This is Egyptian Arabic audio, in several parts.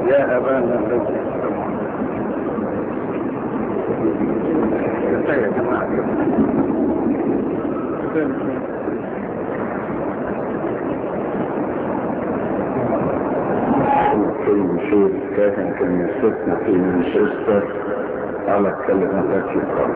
يا أبانا الذي يا جماعة في شيء كان كان يستثنى في مانشستر على الكلمة التي قال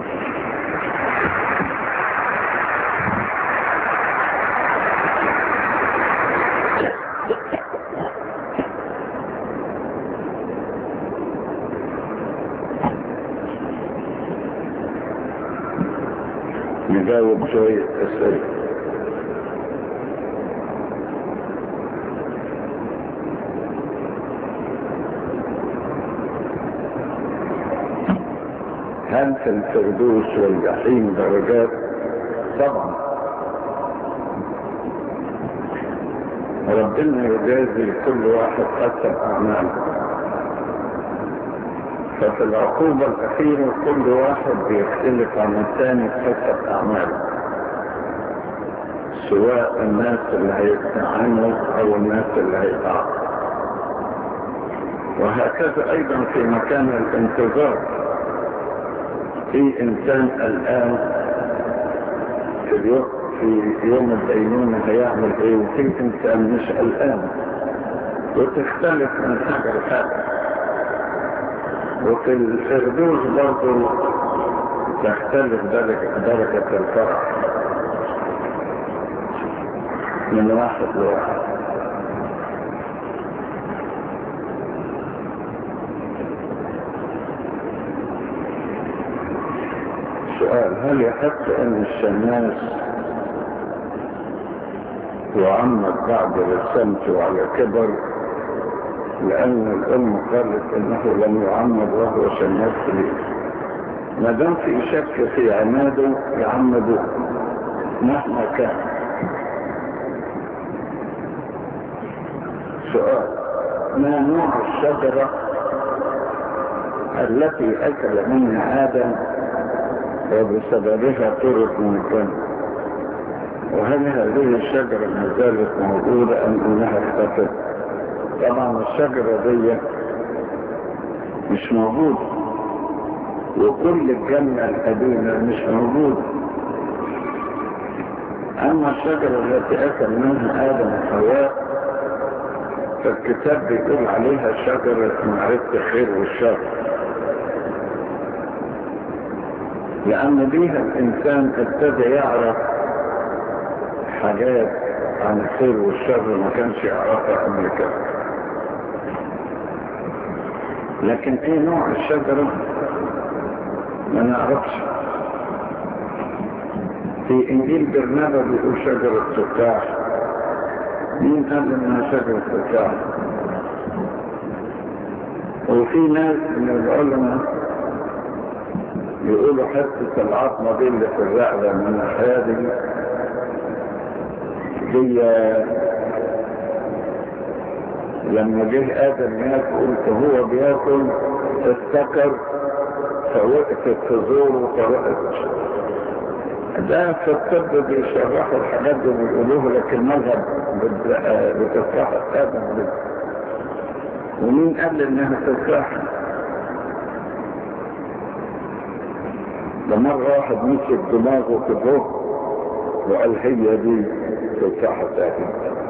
نجاوب شوية أسئلة هل في الفردوس والجحيم درجات طبعا ربنا يجازي كل واحد حسب اعماله ففي العقوبة الأخيرة كل واحد بيختلف عن الثاني حسب أعماله سواء الناس اللي هيتعنوا أو الناس اللي هيتعاقبوا وهكذا أيضا في مكان الانتظار في انسان الان في اليوم في يوم الدينونة هيعمل ايه وفي انسان مش الان وتختلف من حاجة لحاجة وفي الفردوس برضه تختلف درجة, درجة الفرح من واحد لواحد سؤال هل يحق ان الشماس يعمد بعد رسمته على كبر لان الام قالت انه لم يعمد وهو شماس كبير ما دام في شك في عماده يعمدوه مهما كان سؤال ما نوع الشجرة التي أكل منها آدم وبسببها طرق من الجنة وهل هذه الشجرة ما زالت موجودة أم أنها اختفت طبعا الشجرة دي مش موجودة وكل الجنة القديمة مش موجودة أما الشجرة التي أكل منها آدم وحواء فالكتاب بيقول عليها شجرة معرفة الخير والشر لأن بيها الإنسان ابتدى يعرف حاجات عن الخير والشر ما كانش يعرفها قبل كده لكن ايه نوع الشجرة ما نعرفش في انجيل برنابا بيقول شجرة تفاح مين قال انها شجرة تفاح وفي ناس من العلماء يقولوا حتة العظمة دي اللي في الرقبة من الحياة دي دي لما جه آدم ياكل فهو بياكل افتكر فوقفت في زوره فوقفت ده في الطب بيشرحوا الحاجات دي ويقولوها لكن مذهب بتفاحة آدم دي ومين قال انها تفاحة ده مرة واحد مسك دماغه في الروح وقال هي دي تفاحة آدم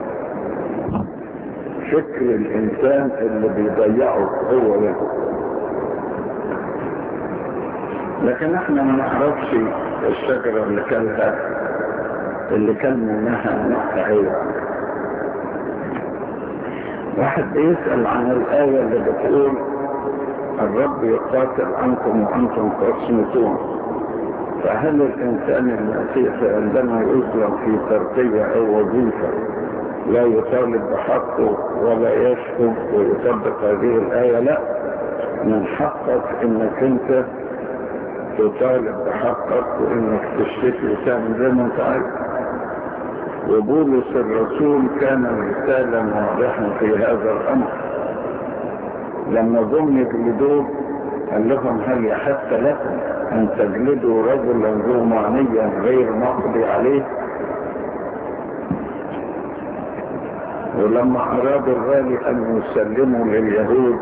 فكر الانسان اللي بيضيعه هو له لكن احنا ما نعرفش الشجرة اللي كلها اللي كان منها نوع عيب واحد بيسأل عن الآية اللي بتقول الرب يقاتل عنكم وأنتم تصمتون فهل الإنسان المسيحي عندما يظلم في ترقية أو وظيفة لا يطالب بحقه ولا يشكو ويطبق هذه الآية لا من حقك انك انت تطالب بحقك وانك تشتكي وتعمل زي ما انت عايز وبولس الرسول كان رسالة واضحة في هذا الامر لما ضم يجلدوه قال لهم هل يحق لكم ان تجلدوا رجلا رومانيا غير مقضي عليه ولما أراد الغالي أن يسلموا لليهود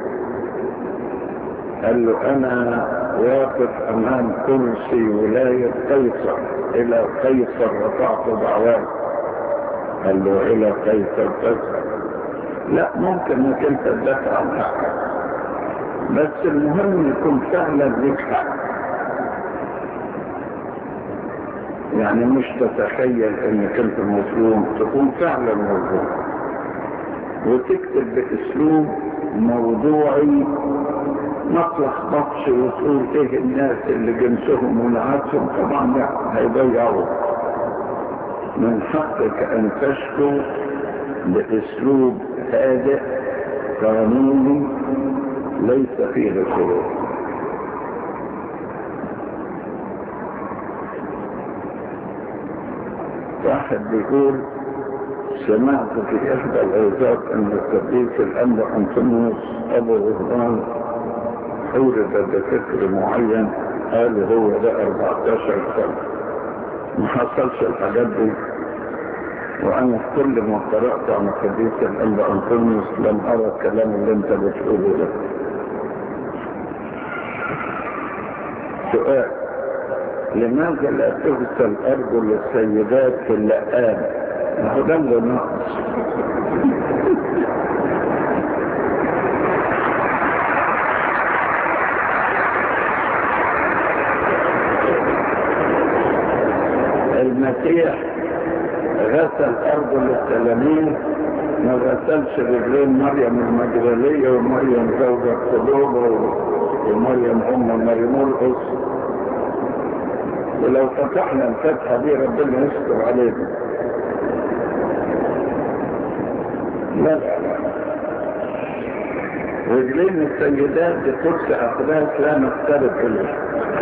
قال له أنا واقف أمام كرسي ولاية قيصر إلى قيصر رفعت دعوات قال له إلى قيصر تذهب لا ممكن انك انت تدافع عن حقك بس المهم يكون فعلا لك حق يعني مش تتخيل انك انت مظلوم تكون فعلا مظلوم وتكتب باسلوب موضوعي ما تلخبطش وتقول ايه الناس اللي جنسهم ونعاتهم طبعا لا هيضيعوا من حقك ان تشكو باسلوب هادئ قانوني ليس فيه شروط واحد بيقول سمعت في احدى الاوقات ان القديس الانبا انطونيوس ابو غفران أورد بفكر معين قال هو ده 14 سنة ما حصلش الحاجات دي وأنا في كل ما قرأت عن القديس الأنبا أنطونيوس لم أرى الكلام اللي أنت بتقوله ده سؤال لماذا لا تغسل أرجل السيدات في اللقان؟ ما هو ده اللي ناقص المسيح غسل أرجل التلاميذ ما غسلش رجلين مريم المجدلية ومريم زوجة قلوبة ومريم أم مريم مرقص ولو فتحنا الفتحة دي ربنا يستر علينا لا لا لا رجلين السيدات بقدس أقداس لا نقترب إليه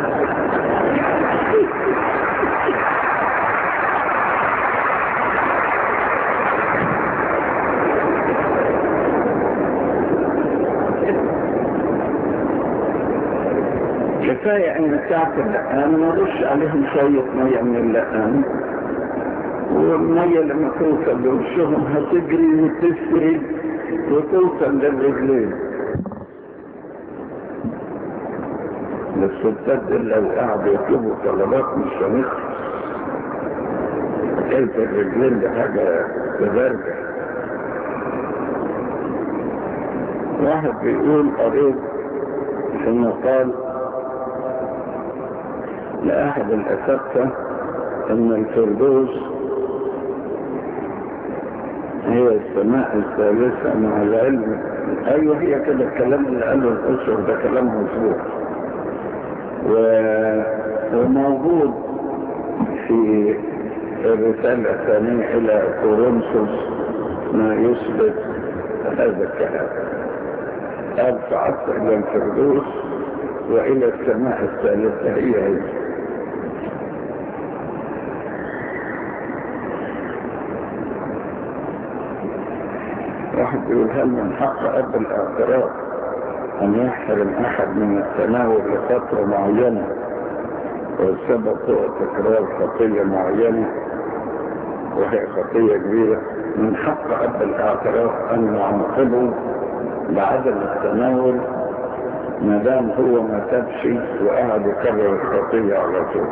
كفاية ان ساعة اللقان نرش عليهم شوية مية من اللقان والمية لما توصل لوشهم هتجري وتسري وتوصل للرجلين الستات دول لو قعدوا يطلبوا طلبات مش هنخلص كيف الرجلين دي حاجة تبرجع واحد بيقول قريب في مقال لأحد الأساتذة أن الفردوس هي السماء الثالثة مع العلم أيوه هي كده الكلام اللي قاله الأسر ده كلام مظبوط و... وموجود في الرسالة الثانية إلى كورنثوس ما يثبت هذا الكلام قال صعدت إلى الفردوس وإلى السماء الثالثة هي هي واحد يقول هل من حق أب الاعتراف أن يحرم أحد من التناول لفترة معينة والسبب هو تكرار خطية معينة وهي خطية كبيرة من حق أب الاعتراف أن يعاقبه بعدم التناول ما دام هو ما تبشي وقعد يكرر الخطية على طول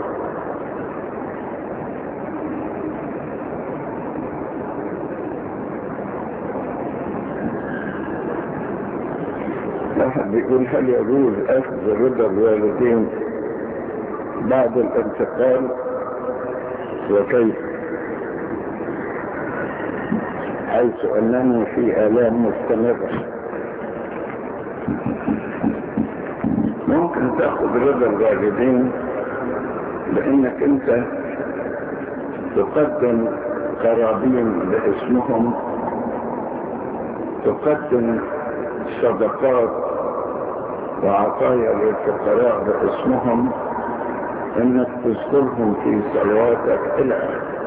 واحد بيقول هل يجوز اخذ رضا الوالدين بعد الانتقال وكيف حيث انني في الام مستمره ممكن تاخذ رضا الوالدين لانك انت تقدم قرابين باسمهم تقدم صدقات وعطايا للفقراء باسمهم انك تذكرهم في صلواتك الى اخره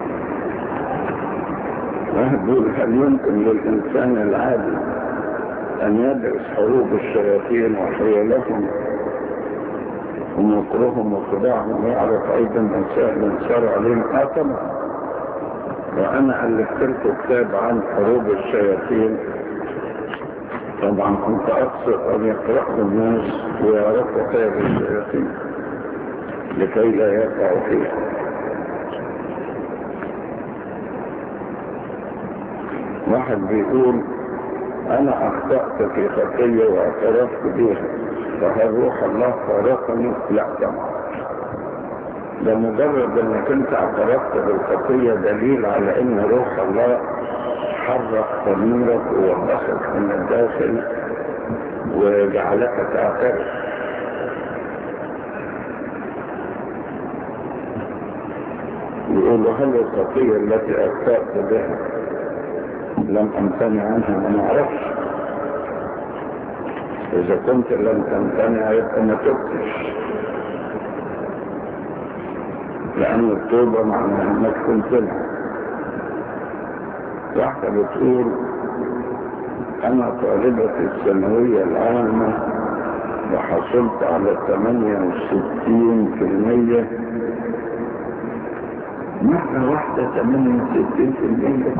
واحد يقول هل يمكن للإنسان العادي أن يدرس حروب الشياطين وحيلهم ومكرهم وخداعهم ويعرف أيضا مسائل انصار عليهم آتم وأنا ألفت لكم كتاب عن حروب الشياطين طبعا كنت أقصد أن يقرأه الناس ويعرفوا خير الشياطين لكي لا يقعوا فيها واحد بيقول أنا أخطأت في خطية واعترفت بها فهل روح الله فارقني؟ لا طبعا ده مجرد انك انت اعترفت بالخطية دليل على ان روح الله حرك ضميرك ووضحك من الداخل وجعلك تعترف يقولوا هل الخطية التي أخطأت بها لم أمتنع عنها ما نعرفش إذا كنت لم تمتنع يبقى ما تبتش لأن التوبة معناها إنك تمتنع واحدة بتقول أنا طالبة الثانوية العامة وحصلت على 68 في المية مرة واحدة 68 في المية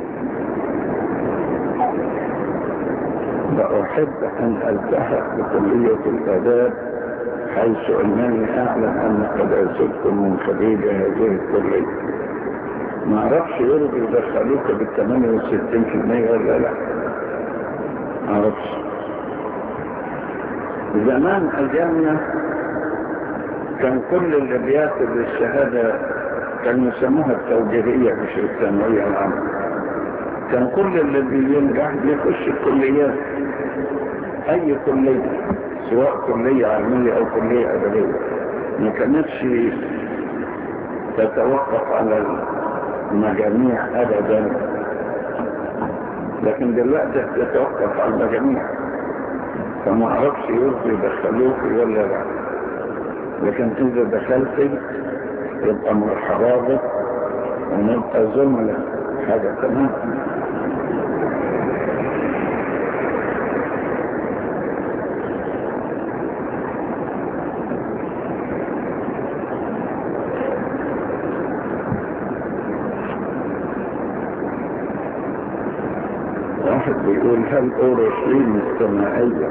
فأحب أن ألتحق بكلية الآداب حيث أنني أعلم أن قد أزدت من خريج هذه الكلية ما أعرفش يرضي يدخلوك بال 68% ولا لا ما أعرفش زمان أيامنا كان كل اللي بياخد الشهادة كانوا يسموها التوجيهية مش الثانوية العامة كان كل اللي بينجح بيخش الكليات اي كلية سواء كلية علمية او كلية ادبية ما كانتش تتوقف على المجاميع ابدا لكن دلوقتي تتوقف على المجاميع فما اعرفش يرضي يدخلوك ولا لا لكن اذا دخلت يبقى مرحبا بك ونبقى زملاء حاجة تمام واحد بيقول هل أورشليم السمائية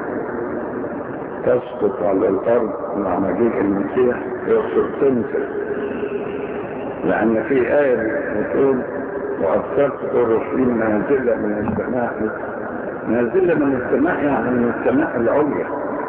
تسقط على الأرض مع مجيء المسيح يقصد تنزل لأن في آية بتقول وأبصرت أورشليم نازلة من السماء نازلة من السماء يعني من السماء العليا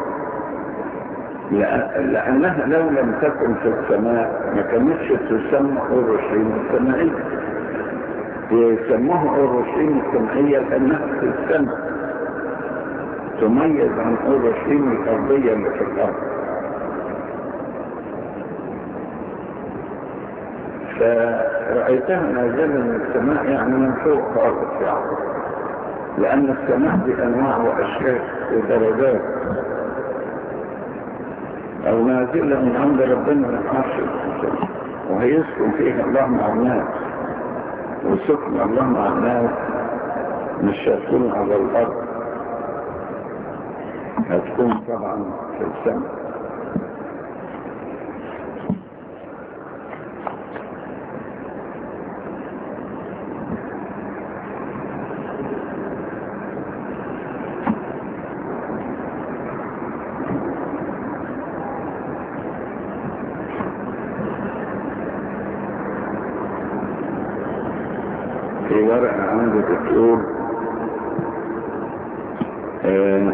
لأنها لو لم تكن في السماء ما كانتش تسمى أورشليم السمائية يسموها أورشليم السمائية لأنها في السماء تميز عن أورشليم الأرضية اللي في الأرض فرأيتها نازلة من السماء يعني من فوق خالص يعني لأن السماء دي أنواع وأشكال ودرجات أو نازلة من عند ربنا من عرش وهيسكن فيها الله مع الناس وسكن الله مع الناس مش هتكون على الأرض هتكون طبعا في السماء في ورقة عندي بتقول آه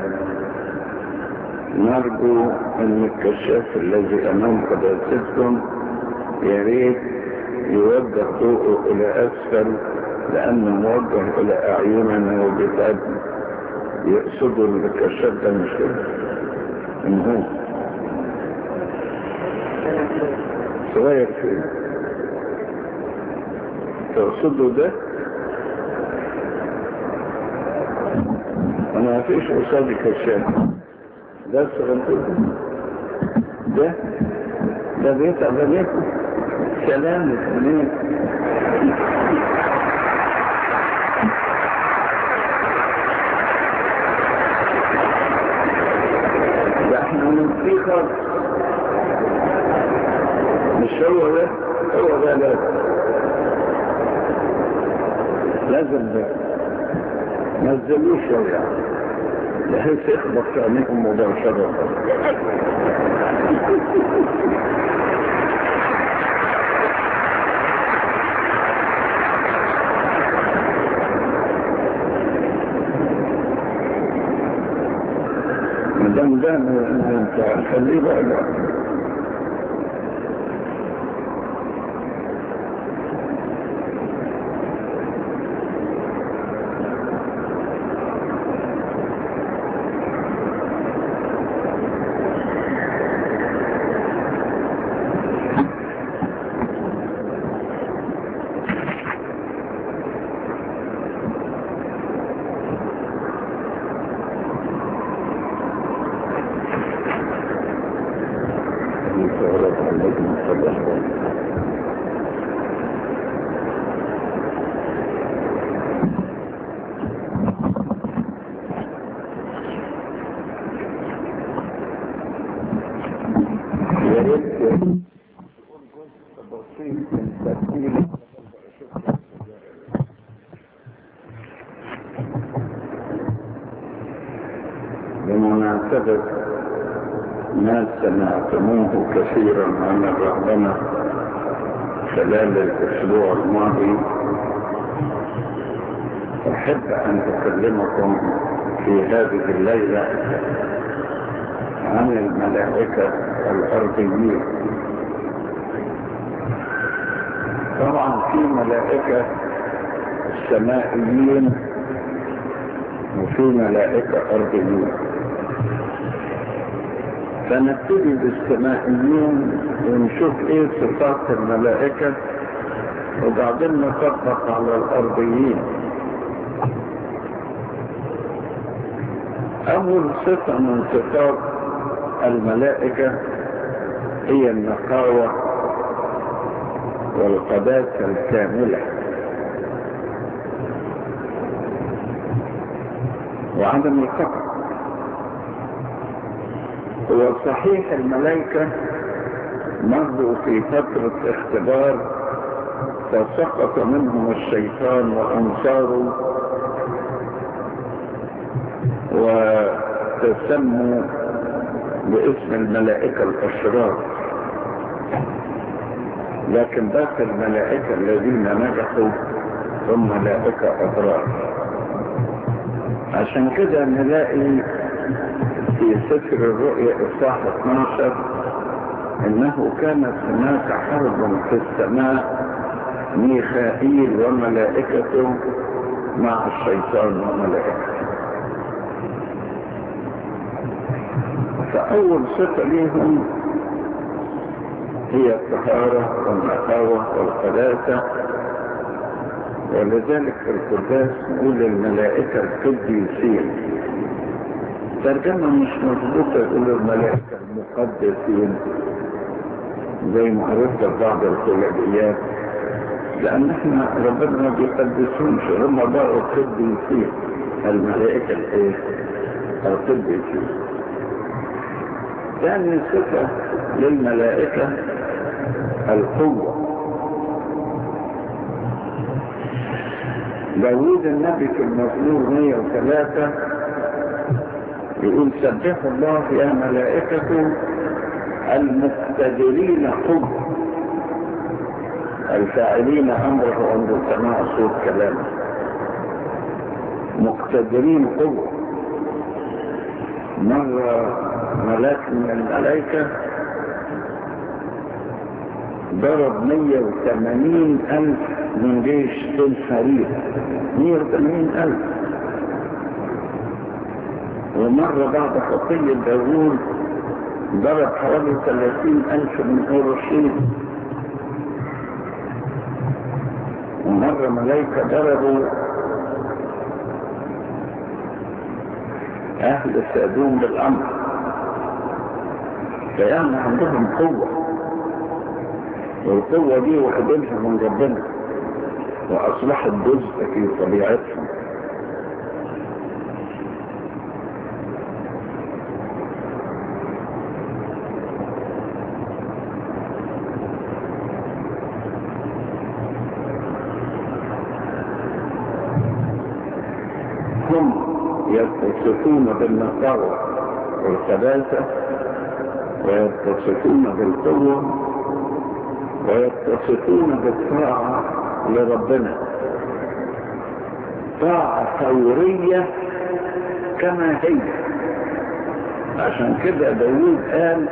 نرجو ان الكشاف الذي امام قداستكم يا ريت يوجه ضوءه الى اسفل لانه موجه الى اعيننا وبلادنا يقصدوا الكشاف ده مش كده ان هو صغير فين تقصدوا ده انا ما فيش قصادي كشاف ده الصغنطوط ده ده بيت أبنيكم سلام منين احنا ننسيه خالص مش هو ده هو ده لازم لازم ده نزلوه شوية بحيث يخبط في عينيكم مباشرة مدام ده انت خليه بقى بقى. يا ريت تكون جزء بسيط من ترتيب بمناسبة ما سمعتموه كثيرا عن الرهبنة خلال الأسبوع الماضي أحب أن أكلمكم في هذه الليلة عن الملائكة الأرضيين طبعا في ملائكة سمائيين وفي ملائكة أرضيين فنبتدي بالسمائيين ونشوف ايه صفات الملائكة وبعدين نطبق على الأرضيين أول صفة من صفات الملائكة هي النقاوة والقداسة الكاملة وعدم الخطأ هو صحيح الملائكة مروا في فترة اختبار فسقط منهم الشيطان وأنصاره وتسموا باسم الملائكة الأشرار لكن باقي الملائكة الذين نجحوا هم ملائكة أبرار عشان كده نلاقي في سفر الرؤيا إصحاح 12 إنه كانت هناك حرب في السماء ميخائيل وملائكته مع الشيطان وملائكته فأول صفة ليهم هي الطهارة والنقاوة والقداسة ولذلك في القداس نقول الملائكة القديسين ترجمة مش مضبوطة يقول الملائكة المقدسين زي ما عرفت بعض الكلابيات لأن احنا ربنا ما بيقدسونش هم بقوا قديسين الملائكة الايه؟ القديسين ثاني صفة للملائكة القوة داود النبي في المزمور 103 يقول سبحوا الله يا ملائكته المقتدرين قوة الفاعلين امره عند سماع صوت كلامه مقتدرين قوة مرة ملاك من الملائكة ضرب 180 ألف من جيش الحرير 180 ألف ومرة بعد خطية داوود ضرب حوالي 30 ألف من أورشليم ومرة ملايكة ضربوا أهل سادوم بالأمر فيعني عندهم قوة والقوة دي وحدينها من ربنا وأصبحت جزء في طبيعتهم يتصفون بالنقاوة والقداسة ويتصفون بالقوة ويتصفون بالطاعة لربنا طاعة فورية كما هي عشان كده داوود قال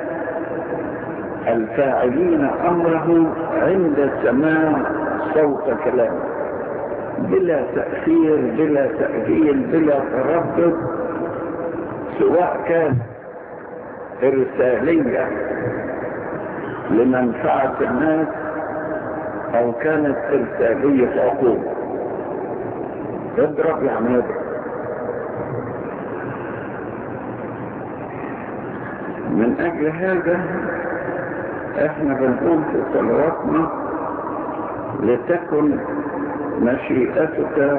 الفاعلين امره عند سماع صوت كلامه بلا تأثير بلا تأجيل بلا تردد سواء كان إرسالية لمنفعة الناس أو كانت إرسالية عقوبة اضرب يعني اضرب من أجل هذا احنا بنقول في صلواتنا لتكن مشيئتك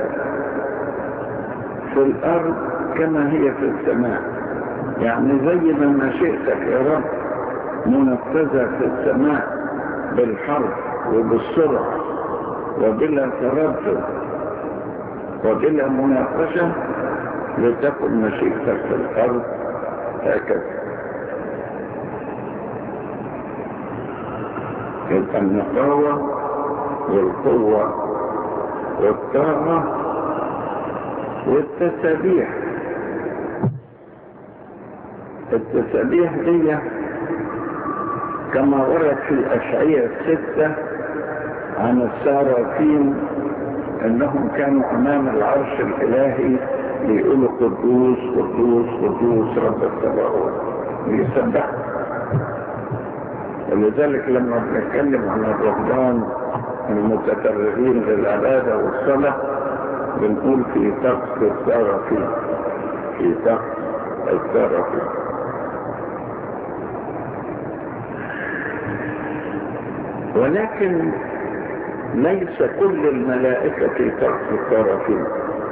في الأرض كما هي في السماء يعني زي ما مشيئتك يا رب منفذة في السماء بالحرف وبالسرعة وبلا تردد وبلا مناقشة لتكن مشيئتك في الأرض هكذا يبقى النقاوة والقوة والطاقة والتسابيح التسابيح دي كما ورد في الأشعية الستة عن السارافين انهم كانوا امام العرش الالهي بيقولوا قدوس قدوس قدوس رب السماوات بيسبحوا ولذلك لما بنتكلم عن الرهبان المتفرغين للعبادة والصلاة بنقول في طقس السارافين في طقس السارافين ولكن ليس كل الملائكة في طقس السارافين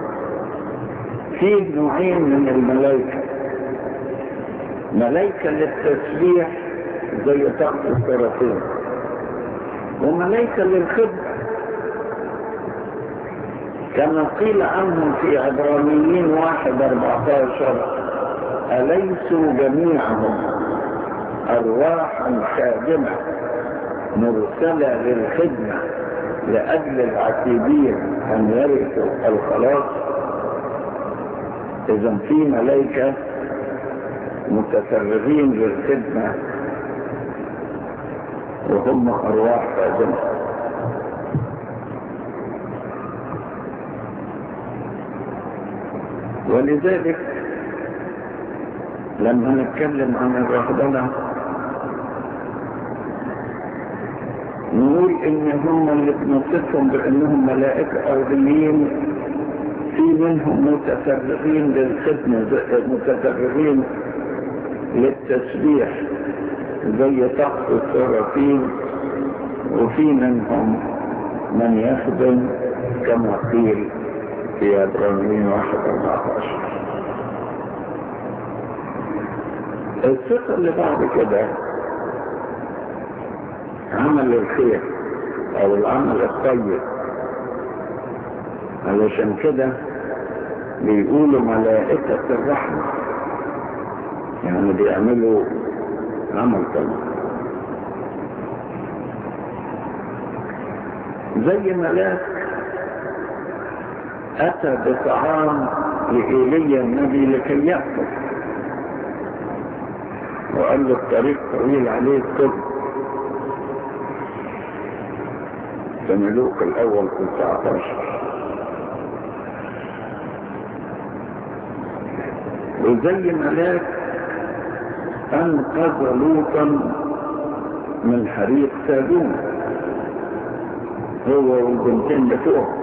في نوعين من الملائكة ملائكة للتسبيح زي طقس السرافين وملائكة للخدمة كما قيل عنهم في عبرانيين واحد اربعتاشر أليسوا جميعهم أرواحا خادمة مرسلة للخدمة لأجل العتيبين أن يرثوا الخلاص إذا في ملائكة متفرغين للخدمة وهم أرواح خادمة ولذلك لما نتكلم عن الرهبنة نقول ان هم اللي بنصفهم بانهم ملائكة ارضيين في منهم متفرغين للخدمة متفرغين للتسبيح زي طقس السرافين وفي منهم من يخدم كما قيل في عبرانيين واحد اربعتاشر الثقة اللي بعد كده عمل الخير او العمل الطيب علشان كده بيقولوا ملائكة الرحمة يعني بيعملوا عمل طيب زي ملاك أتى بطعام لإيليا النبي لكي يأكل وقال له الطريق طويل عليك كل في ملوك الأول في 19 وزي ملاك أنقذ لوطا من حريق سادوم هو والبنتين بتوعه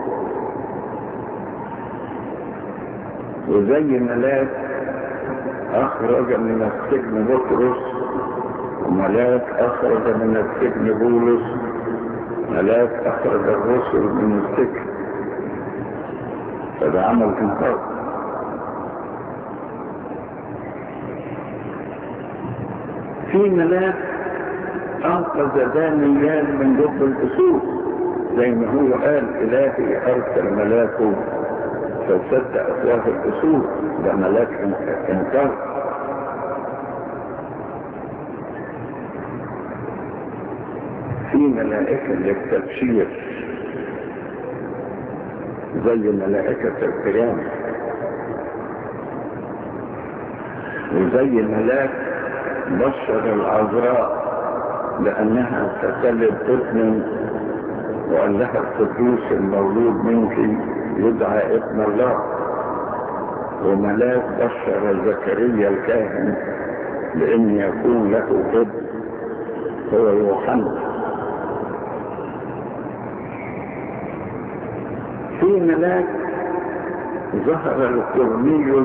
وزي ملاك أخرج من السجن بطرس وملاك أخرج من السجن بولس ملاك أخرج الرسل من السجن فده عمل إنقاذ في ملاك أنقذ دانيال من جب الأسود زي ما هو قال إلهي أرسل ملاكه فسد أفواه الأسود ده ملاك إنكار في ملائكة للتبشير زي ملائكة القيامة وزي ملاك بشر العذراء لأنها تتلد ابنا وقال لها القدوس المولود منك يدعى ابن الله وملاك بشر زكريا الكاهن بأن يكون له ابن هو يوحنا في ملاك ظهر لكورنيوس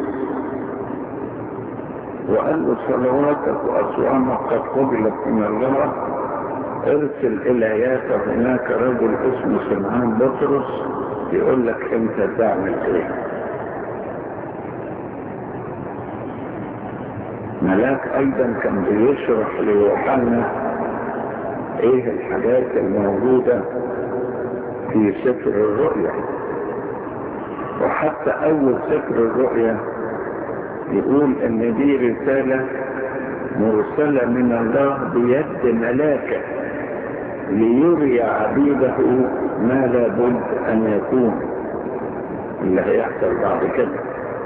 وقال له صلواتك وأصوامك قد قبلت من الله ارسل إلى يافا هناك رجل اسمه سمعان بطرس يقول لك انت تعمل ايه ملاك ايضا كان بيشرح ليوحنا ايه الحاجات الموجودة في سفر الرؤيا وحتى اول سفر الرؤيا يقول ان دي رسالة مرسلة من الله بيد ملاكه ليري عبيده ما لابد ان يكون اللي هيحصل بعد كده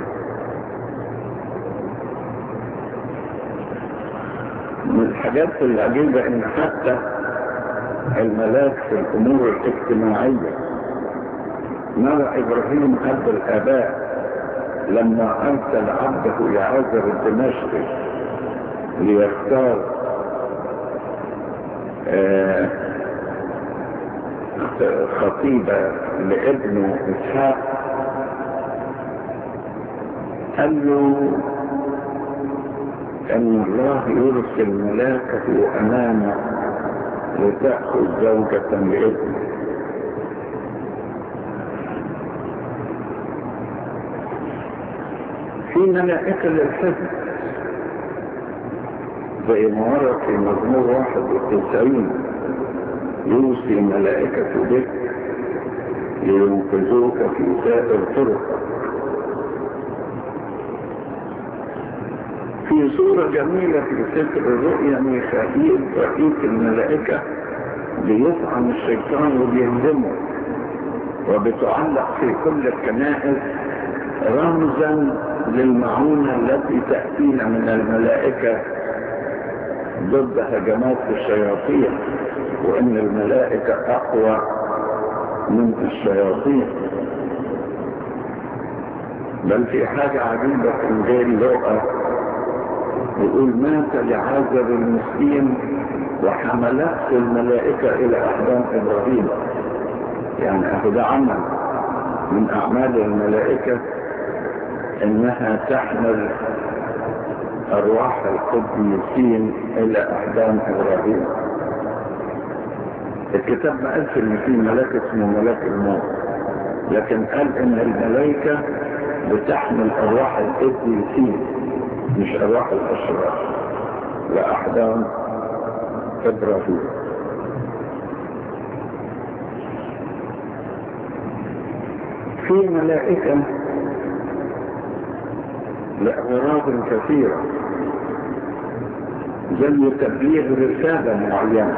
من الحاجات العجيبة ان حتى الملاك في الامور الاجتماعية نرى ابراهيم اب الاباء لما ارسل عبده يعازر الدمشقي ليختار آه خطيبة لابنه إسحاق قال له أن الله يرسل ملاكه أمامه لتأخذ زوجة لابنه في ملائكة للحفظ زي ما ورد في مزمور واحد وتسعين يوصي ملائكة بك لينقذوك في سائر طرقك في صورة جميلة في سفر الرؤيا ميخائيل رئيس الملائكة بيطعن الشيطان وبيهزمه وبتعلق في كل الكنائس رمزا للمعونة التي تأتينا من الملائكة ضد هجمات الشياطين وان الملائكة اقوى من الشياطين بل في حاجة عجيبة في انجيل لوقا يقول مات لعازر المسكين وحملته الملائكة الى احضان ابراهيم يعني اهو ده عمل من اعمال الملائكة انها تحمل ارواح القديسين الى احضان ابراهيم الكتاب ما قالش ان في ملاك اسمه ملاك الموت لكن قال ان الملائكة بتحمل ارواح القديسين مش ارواح الاشرار لاحضان ابراهيم في ملائكة لأغراض كثيرة زي تبليغ رسالة معينة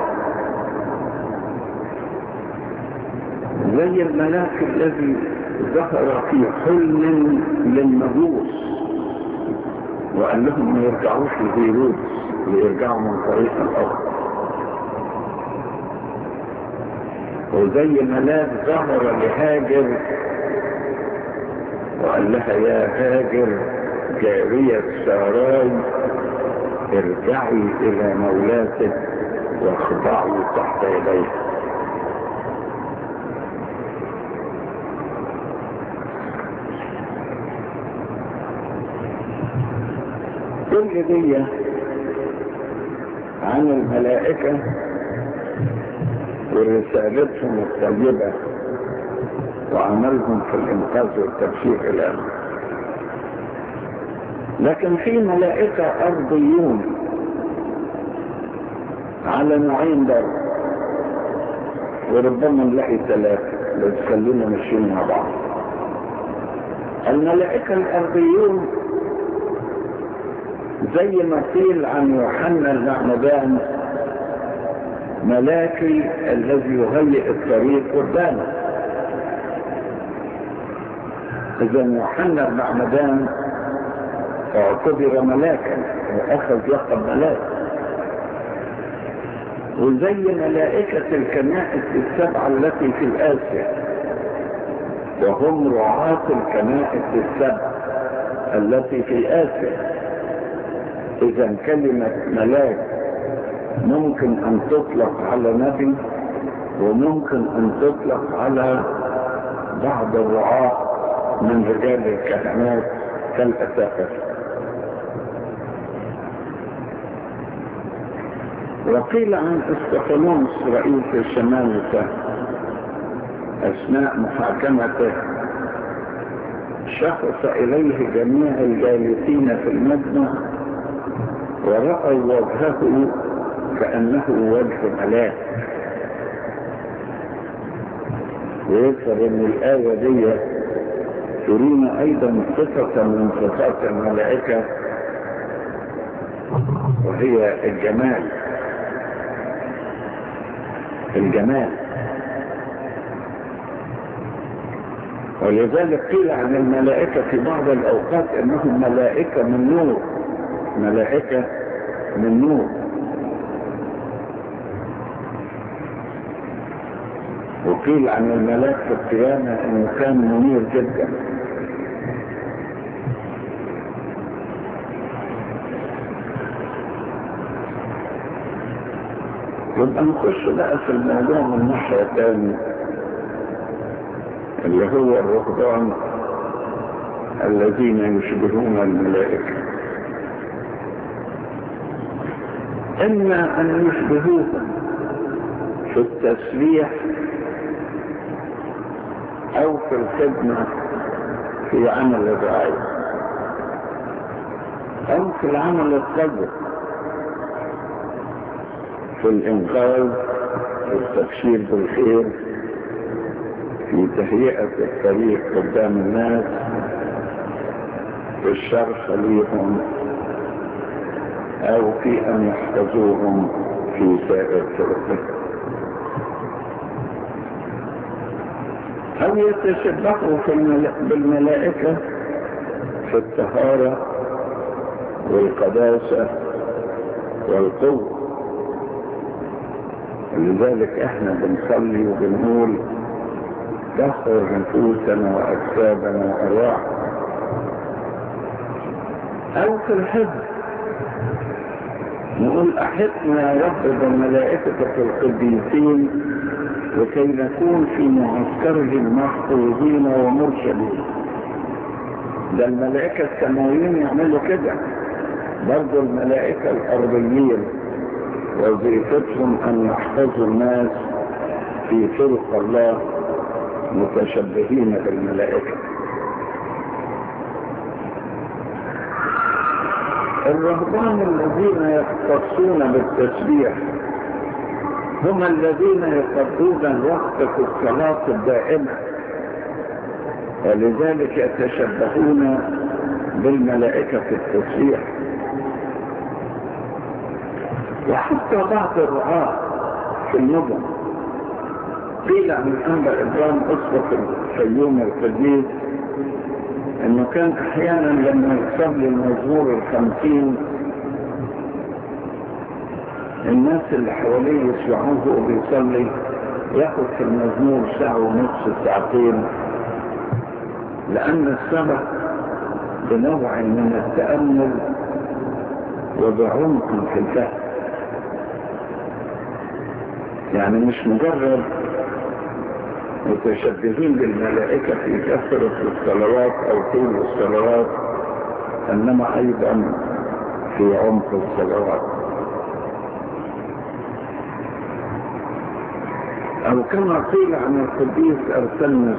زي الملاك الذي ظهر في حلم للمجوس وقال لهم ما يرجعوش لهيرودس ويرجعوا من طريق الأرض وزي ملاك ظهر لهاجر وقال لها يا هاجر جارية ساراي ارجعي الى مولاتك واخضعي تحت يديه كل دي عن الملائكة ورسالتهم الطيبة وعملهم في الإنقاذ والتبشير إلى آخره لكن في ملائكة أرضيون على نوعين برضه وربما نلاقي ثلاثة بس خلينا ماشيين مع بعض الملائكة الأرضيون زي ما قيل عن يوحنا المعمدان ملاكي الذي يهيئ الطريق قدامه إذا يوحنا المعمدان اعتبر ملاكا وأخذ لقب ملاك وزي ملائكة الكنائس السبعة التي في الآسيا وهم رعاة الكنائس السبع التي في آسيا إذا كلمة ملاك ممكن أن تطلق على نبي وممكن أن تطلق على بعض الرعاة من رجال الكهنات كالأساقفة وقيل عن استفانوس رئيس الشمالسة أثناء محاكمته شخص إليه جميع الجالسين في المجمع ورأوا وجهه كأنه وجه ملاك ويذكر ان الآية دي ترينا أيضا صفة من صفات الملائكة وهي الجمال الجمال ولذلك قيل عن الملائكة في بعض الأوقات أنهم ملائكة من نور ملائكة من نور وقيل عن الملاك في القيامة انه كان منير جدا يبقى نخش بقى في الموضوع من ناحية تانية اللي هو الرهبان الذين يشبهون الملائكة إما أن يشبهوهم في التسبيح أو في الخدمة في عمل الرعاية أو في العمل الصدق في الإنقاذ في التبشير بالخير في تهيئة الطريق قدام الناس في الشرح ليهم أو في أن يحفظوهم في سائر طرقهم أو يتشبهوا في الملا... بالملائكة في الطهارة والقداسة والقوة لذلك احنا بنصلي وبنقول دخل نفوسنا واجسادنا وارواحنا او في الحفظ نقول احطنا يا رب بملائكتك القديسين لكي نكون في معسكرهم محفوظين ومرشدين ده الملائكة السماويين يعملوا كده برضو الملائكة الأرضيين وظيفتهم أن يحفظوا الناس في خلق الله متشبهين بالملائكة الرهبان الذين يختصون بالتسبيح هم الذين يقضون الوقت في الصلاة الدائمة ولذلك يتشبهون بالملائكة في التسبيح وحتى بعض الرعاة في النظم قيل عن الأنبا إبراهيم أسقف الفيوم القديس انه كان احيانا لما يصلي المزمور الخمسين الناس اللي حواليه يسمعوه وهو بيصلي ياخد في المزمور ساعة ونص ساعتين لأن السبع بنوع من التأمل وبعمق في الفهم يعني مش مجرد متشبهين بالملائكة في كثرة الصلوات أو طول الصلوات إنما أيضا في عمق الصلوات أو كما قيل عن القديس أرسلنس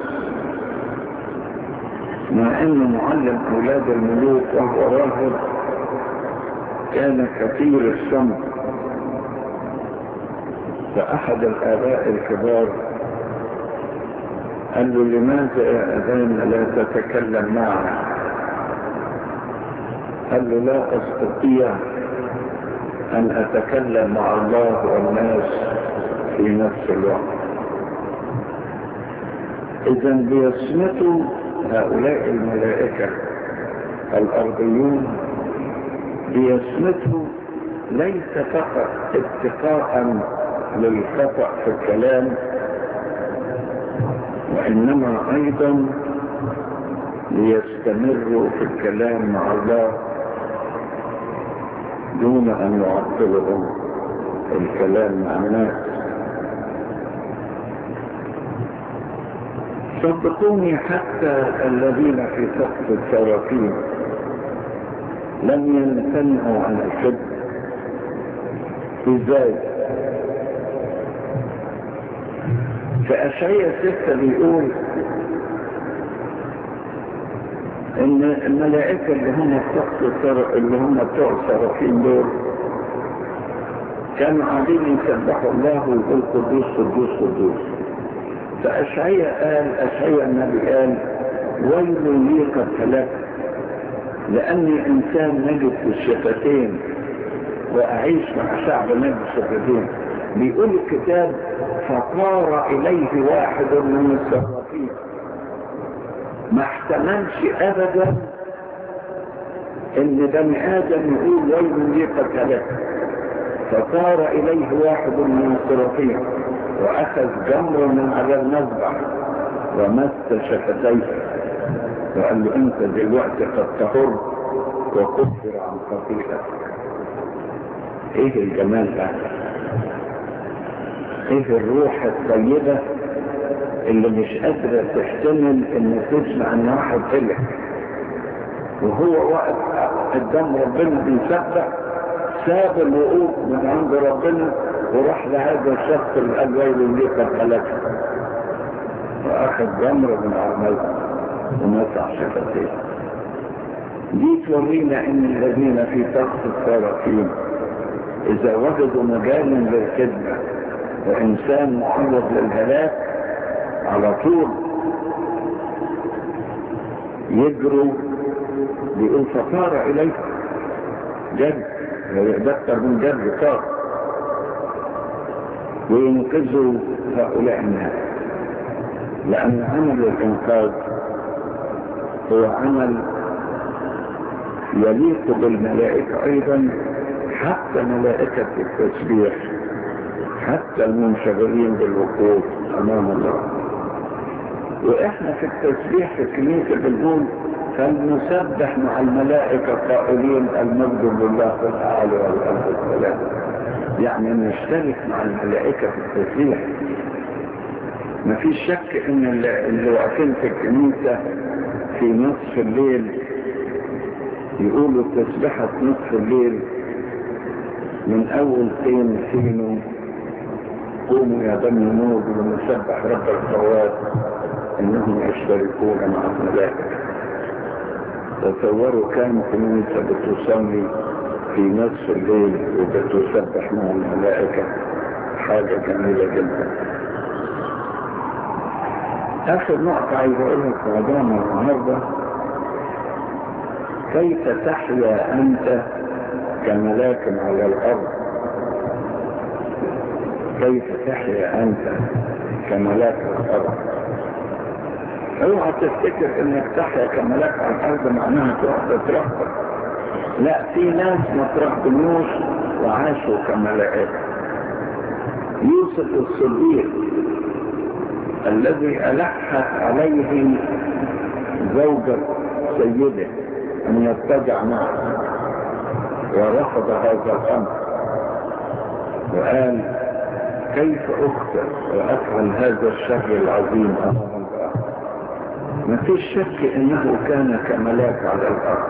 مع أنه معلم أولاد الملوك وهو راهب كان كثير الصمت فأحد الآباء الكبار قال له لماذا يا أبانا لا تتكلم معنا قال له لا أستطيع أن أتكلم مع الله والناس في نفس الوقت إذا بيصمتوا هؤلاء الملائكة الأرضيون بيصمتوا ليس فقط اتقاء للخطأ في الكلام وإنما أيضا ليستمروا في الكلام مع الله دون أن يعطلهم الكلام مع الناس صدقوني حتى الذين في سقف السراقين لم يمتنعوا عن الكذب ازاي فأشعية ستة بيقول ان الملائكة اللي هم السقف اللي هم بتوع السراقين دول كانوا قاعدين يسبحوا الله ويقول قدوس قدوس قدوس فأشعية قال أشعية النبي قال ويل لي قد هلكت لأني إنسان نجد في الشفتين وأعيش مع شعب نجد الشفتين بيقول الكتاب فطار إليه واحد من السراقين ما احتملش أبدا إن بني آدم يقول ويل لي قد هلكت فطار إليه واحد من السراقين وأخذ جمر من على المذبح ومس شفتيه وقال له أنت دلوقتي قد طهرت وكفر عن خطيئتك إيه الجمال ده؟ إيه الروح الطيبة اللي مش قادرة تحتمل إن تسمع إن واحد طلع وهو واقف قدام ربنا بيسبح ساب الوقوف من عند ربنا وراح لهذا الشخص اللي قال ويل لي قد هلكت واخذ جمر من عمله ومسح شفتيه دي تورينا ان الذين في تخت الصالحين اذا وجدوا مجالا للخدمه وانسان معرض للهلاك على طول يجروا بيقول فصار اليه جد ويتذكر من جد صار وينقذوا هؤلاء الناس لأن عمل الإنقاذ هو عمل يليق بالملائكة أيضا حتى ملائكة التسبيح حتى المنشغلين بالوقوف أمام الله وإحنا في التسبيح في الكنيسة بنقول فلنسبح مع الملائكة قائلين المجد لله في الأعلى والأرض السلام يعني نشترك مع الملائكة في التسبيح ما فيش شك ان اللي واقفين في الكنيسة في نصف الليل يقولوا تسبحة نصف الليل من اول حين حين قوموا يا بني نور ونسبح رب القوات انهم يشتركون مع الملائكة تصوروا كم كنيسة بتصلي في نصف الليل وبتسبح مع الملائكة حاجة جميلة جدا آخر نقطة عايز أقولها في موضوعنا النهاردة كيف تحيا أنت كملاك على الأرض كيف تحيا أنت كملاك على الأرض اوعى تفتكر انك تحيا كملاك على الارض معناها تروح تترقب لا في ناس ما ترقبوش وعاشوا كملائكه يوسف الصديق الذي ألحت عليه زوجة سيده أن يتجع معه ورفض هذا الأمر وقال كيف أخطئ وأفعل هذا الشر العظيم أمام الله ما فيش شك انه كان كملاك على الارض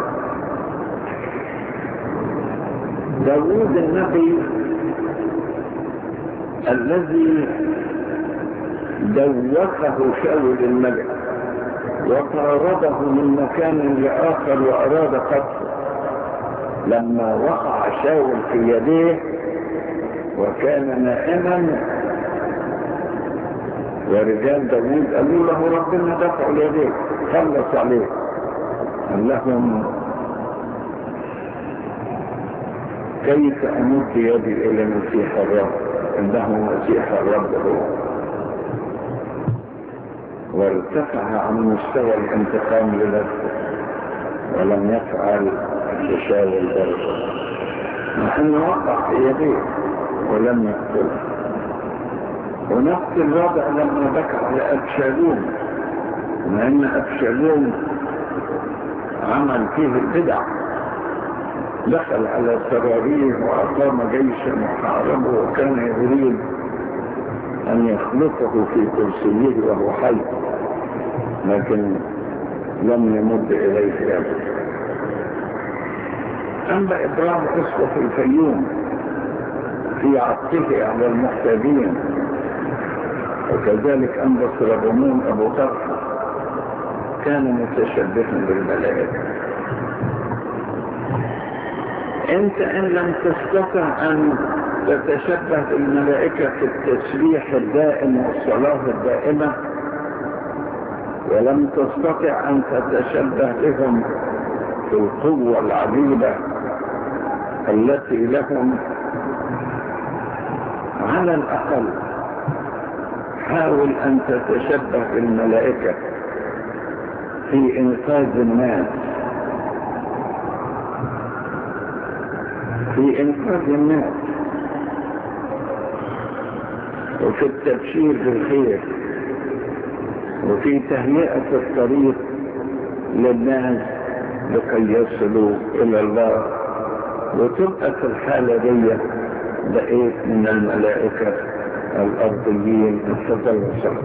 داوود النبي الذي دوخه شاول الملك وطارده من مكان لاخر واراد قتله لما وقع شاول في يديه وكان نائما ورجال داوود قالوا له ربنا دفع اليدين خلص عليه قال لهم كيف امد يدي الى مسيح الرب انه مسيح الرب هو وارتفع عن مستوى الانتقام لنفسه ولم يفعل تشاور برضه مع انه وقع في يديه ولم يقتله ونفس الوضع لما بكى على ابشالوم مع ان ابشالوم عمل فيه البدع دخل على سراريه واقام جيشا وحاربه وكان يريد ان يخلفه في كرسيه وهو حي لكن لم يمد اليه ابدا اما ابراهيم اسقف الفيوم في عطفه على المحتاجين وكذلك انبس ربمون ابو طرحه كان متشبها بالملائكه انت ان لم تستطع ان تتشبه بالملائكه في التسبيح الدائم والصلاه الدائمه ولم تستطع ان تتشبه بهم في القوه العجيبه التي لهم على الاقل حاول ان تتشبه بالملائكه في انقاذ الناس في انقاذ الناس وفي التبشير بالخير وفي تهيئة الطريق للناس لكي يصلوا إلى الله وتبقى في الحالة دي بقيت من الملائكة الأرضيين التفضل وصلوا